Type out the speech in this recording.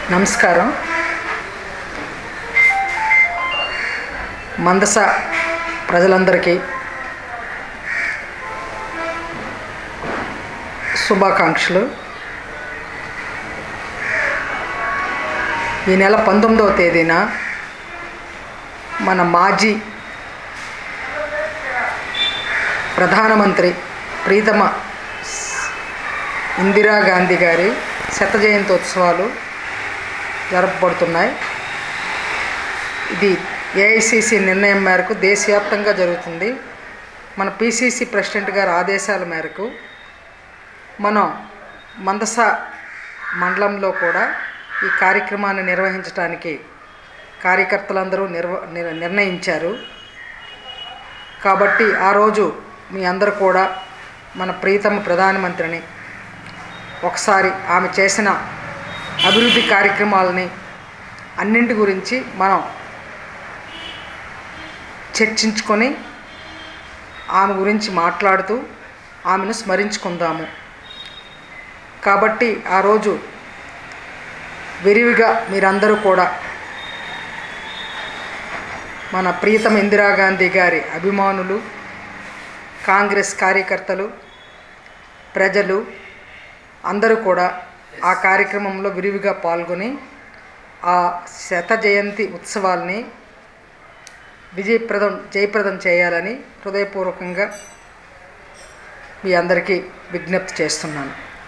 నమస్కారం మందస ప్రజలందరికీ శుభాకాంక్షలు ఈ నెల పంతొమ్మిదవ తేదీన మన మాజీ ప్రధానమంత్రి ప్రీతమ ఇందిరాగాంధీ గారి శత జయంతి ఉత్సవాలు జరపబడుతున్నాయి ఇది ఏఐసిసి నిర్ణయం మేరకు దేశవ్యాప్తంగా జరుగుతుంది మన పిసిసి ప్రెసిడెంట్ గారి ఆదేశాల మేరకు మనం మందస మండలంలో కూడా ఈ కార్యక్రమాన్ని నిర్వహించడానికి కార్యకర్తలందరూ నిర్వ నిర్- నిర్ణయించారు కాబట్టి ఆ రోజు మీ అందరూ కూడా మన ప్రీతమ ప్రధానమంత్రిని ఒకసారి ఆమె చేసిన అభివృద్ధి కార్యక్రమాలని అన్నింటి గురించి మనం చర్చించుకొని ఆమె గురించి మాట్లాడుతూ ఆమెను స్మరించుకుందాము కాబట్టి ఆ రోజు విరివిగా మీరందరూ కూడా మన ప్రీతమ ఇందిరాగాంధీ గారి అభిమానులు కాంగ్రెస్ కార్యకర్తలు ప్రజలు అందరూ కూడా ఆ కార్యక్రమంలో విరివిగా పాల్గొని ఆ శత జయంతి ఉత్సవాల్ని విజయప్రదం జయప్రదం చేయాలని హృదయపూర్వకంగా మీ అందరికీ విజ్ఞప్తి చేస్తున్నాను